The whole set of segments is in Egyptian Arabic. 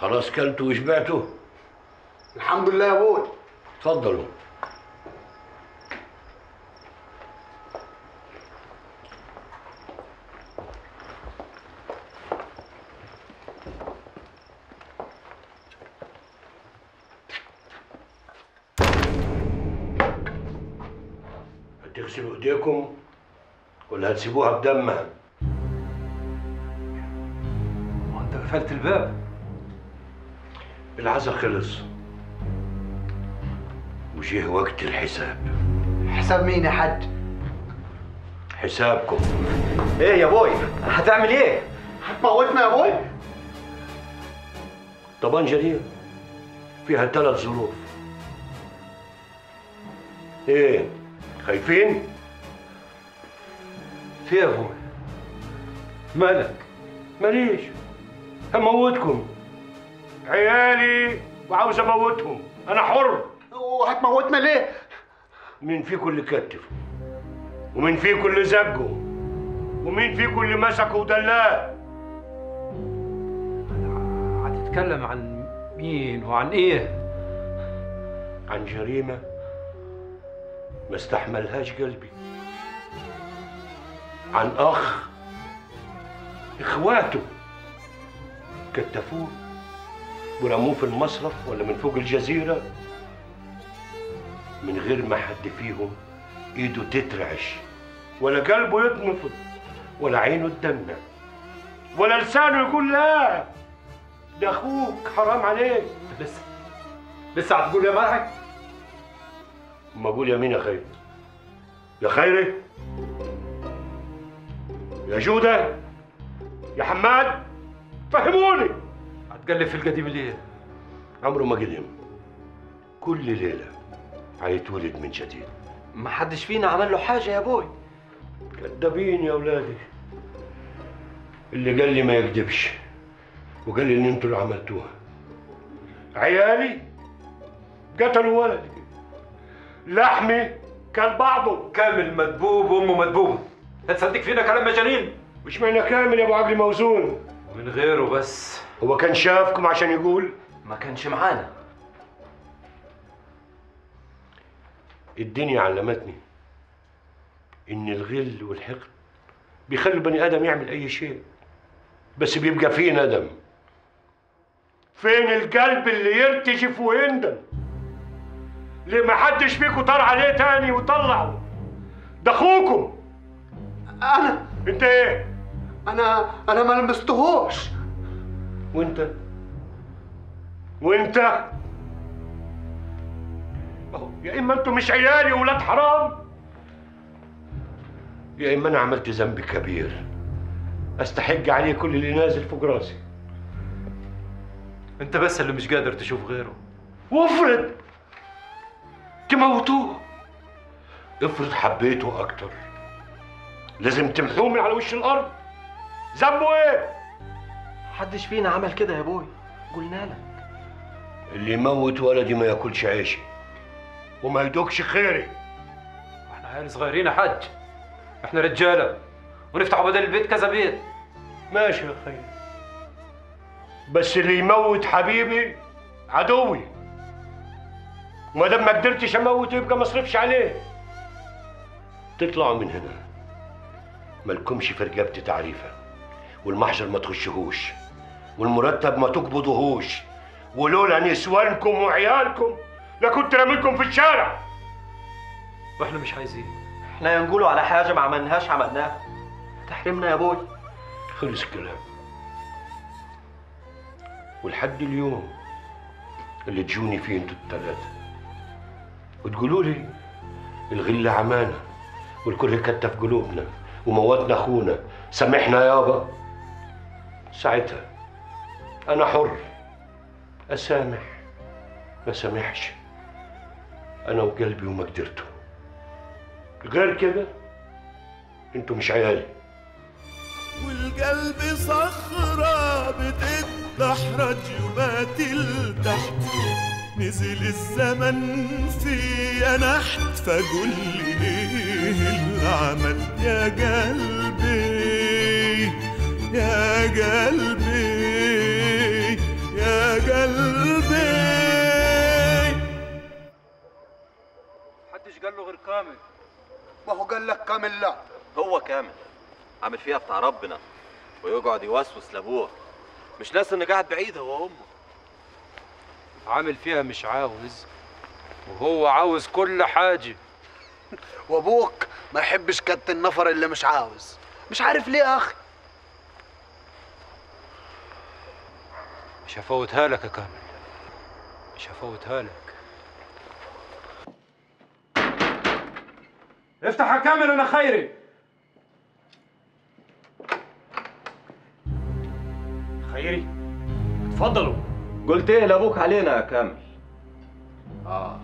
خلاص كلتوا وشبعتوا الحمد لله يا ابوي اتفضلوا هتغسلوا ايديكم ولا هتسيبوها بدمها وانت قفلت الباب العزا خلص وجه وقت الحساب حساب مين يا حاج حسابكم ايه يا بوي هتعمل ايه هتموتنا يا ابوي طبنجة دي فيها ثلاث ظروف ايه خايفين في يا بوي مالك ماليش هموتكم عيالي وعاوز اموتهم انا حر وهتموتنا ليه مين فيكم اللي كتفه ومين فيكم اللي زجه ومين فيكم اللي مسكه ودلاه هتتكلم عن مين وعن ايه عن جريمة ما استحملهاش قلبي عن أخ إخواته كتفوه ورموه في المصرف ولا من فوق الجزيرة من غير ما حد فيهم إيده تترعش ولا قلبه يتنفض ولا عينه تدمع ولا لسانه يقول لا ده أخوك حرام عليك لسه لسه هتقول يا ملحك ما اقول يا مين يا خير يا خيري يا جودة يا حماد فهموني هتقلب في القديم ليه عمره ما قدم كل ليلة هيتولد من جديد ما حدش فينا عمل له حاجه يا ابوي كدابين يا اولادي اللي قال لي ما يكذبش وقال لي ان انتوا اللي عملتوها عيالي قتلوا ولدي لحمي كان بعضه كامل مدبوب وامه مدبوبه هتصدق فينا كلام مجانين مش معنى كامل يا ابو عقل موزون من غيره بس هو كان شافكم عشان يقول ما كانش معانا الدنيا علمتني ان الغل والحقد بيخلي البني ادم يعمل اي شيء بس بيبقى فيه ندم فين القلب اللي يرتجف ويندم ليه ما حدش فيكم طار عليه تاني وطلعه ده اخوكم انا انت ايه انا انا ما لمستهوش وانت وانت اهو يا اما انتوا مش عيالي ولاد حرام يا اما انا عملت ذنب كبير استحق عليه كل اللي نازل فوق راسي انت بس اللي مش قادر تشوف غيره وافرض تموتوه افرض حبيته اكتر لازم تمحوه من على وش الارض ذنبه ايه حدش فينا عمل كده يا ابوي قلنا لك اللي يموت ولدي ما ياكلش عيشي وما يدوقش خيري احنا عيال صغيرين يا حاج احنا رجاله ونفتحوا بدل البيت كذا بيت ماشي يا خير بس اللي يموت حبيبي عدوي وما دام ما قدرتش اموته يبقى ما اصرفش عليه تطلعوا من هنا مالكمش في رقبتي تعريفه والمحجر ما تخشهوش والمرتب ما تقبضوهوش ولولا نسوانكم وعيالكم لكنت راميكم في الشارع واحنا مش عايزين احنا يا نقولوا على حاجه ما عملناش عملناها تحرمنا يا ابوي خلص الكلام ولحد اليوم اللي تجوني فيه انتوا الثلاثة وتقولوا لي الغلة عمانة والكل كتف قلوبنا وموتنا اخونا سامحنا يابا ساعتها انا حر اسامح ما سامحش انا وقلبي وما قدرته غير كده انتوا مش عيالي والقلب صخرة بتتدحرج وما تلتحت نزل الزمن في نحت فقول لي ايه العمل يا قلبي يا قلبي يا كامل ما هو قال لك كامل لا هو كامل عامل فيها بتاع ربنا ويقعد يوسوس لابوه مش ناس انه قاعد بعيد هو وامه عامل فيها مش عاوز وهو عاوز كل حاجة وابوك ما يحبش كت النفر اللي مش عاوز مش عارف ليه يا اخي مش هفوتها لك يا كامل مش هفوتها لك افتح يا كامل انا خيري خيري اتفضلوا قلت ايه لابوك علينا يا كامل اه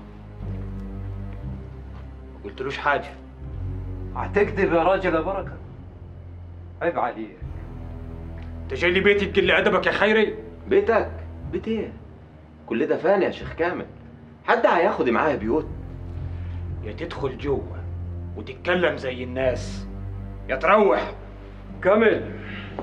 ما قلتلوش حاجه هتكذب يا راجل يا بركة عيب عليك انت جاي لي بيتي تقل لي ادبك يا خيري بيتك بيت ايه كل ده فاني يا شيخ كامل حد هياخد معايا بيوت يا تدخل جوه وتتكلم زي الناس يا تروح كامل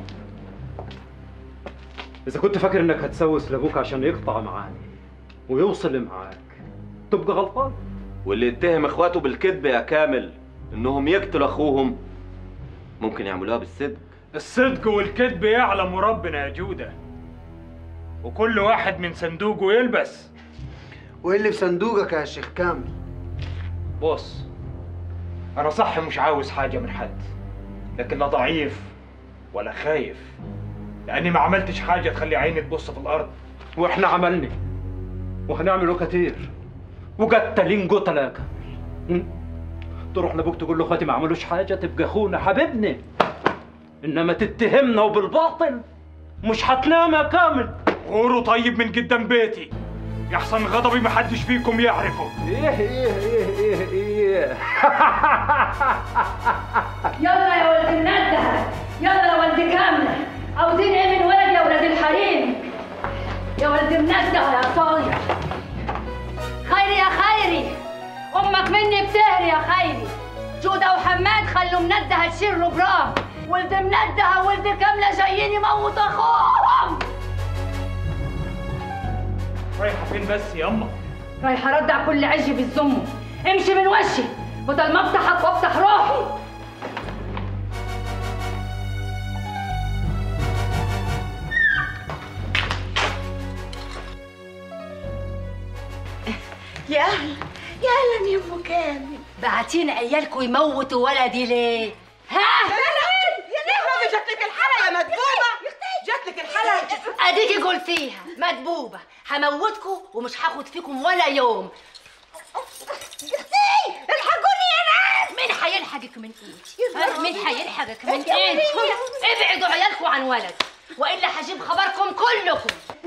إذا كنت فاكر إنك هتسوس لأبوك عشان يقطع معاني ويوصل معاك تبقى غلطان واللي يتهم اخواته بالكذب يا كامل انهم يقتلوا اخوهم ممكن يعملوها بالصدق الصدق والكذب يعلم ربنا يا جودة وكل واحد من صندوقه يلبس وايه اللي في صندوقك يا شيخ كامل بص انا صح مش عاوز حاجة من حد لكن لا ضعيف ولا خايف لاني ما عملتش حاجة تخلي عيني تبص في الارض وإحنا عملنا وهنعمله كتير وقتلين قتلة يا كامل م? تروح لأبوك تقول له اخواتي ما عملوش حاجة تبقى أخونا حبيبنا إنما تتهمنا وبالباطل مش هتنام يا كامل غوروا طيب من قدام بيتي يحسن غضبي محدش فيكم يعرفه إيه إيه إيه إيه إيه يلا يا ولد الندى يلا يا ولد كاملة عاوزين ايه من ولد يا ولد الحريم يا ولد الندى يا صايع خيري يا خيري امك مني بتهري يا خيري جودة وحماد خلوا مندى هتشيل برام ولد مندى ولد كاملة جايين يموتوا اخوهم رايحة فين بس يا اما رايحة ردع كل عجي في الزم امشي من وشي بدل ما افتحك وافتح روحي يا اهلا يا اهلا يا ام كامل بعتين عيالكم يموتوا ولدي ليه؟ ها؟ يا لهوي جاتلك الحلا يا مدبوبه جاتلك الحلا اديكي قلتيها مدبوبه هموتكم ومش هاخد فيكم ولا يوم اختي الحقوني يا ناس مين هيلحقك من ايدي؟ ها؟ مين هيلحقك من ايدي؟ ابعدوا عيالكم عن ولد والا هجيب خبركم كلكم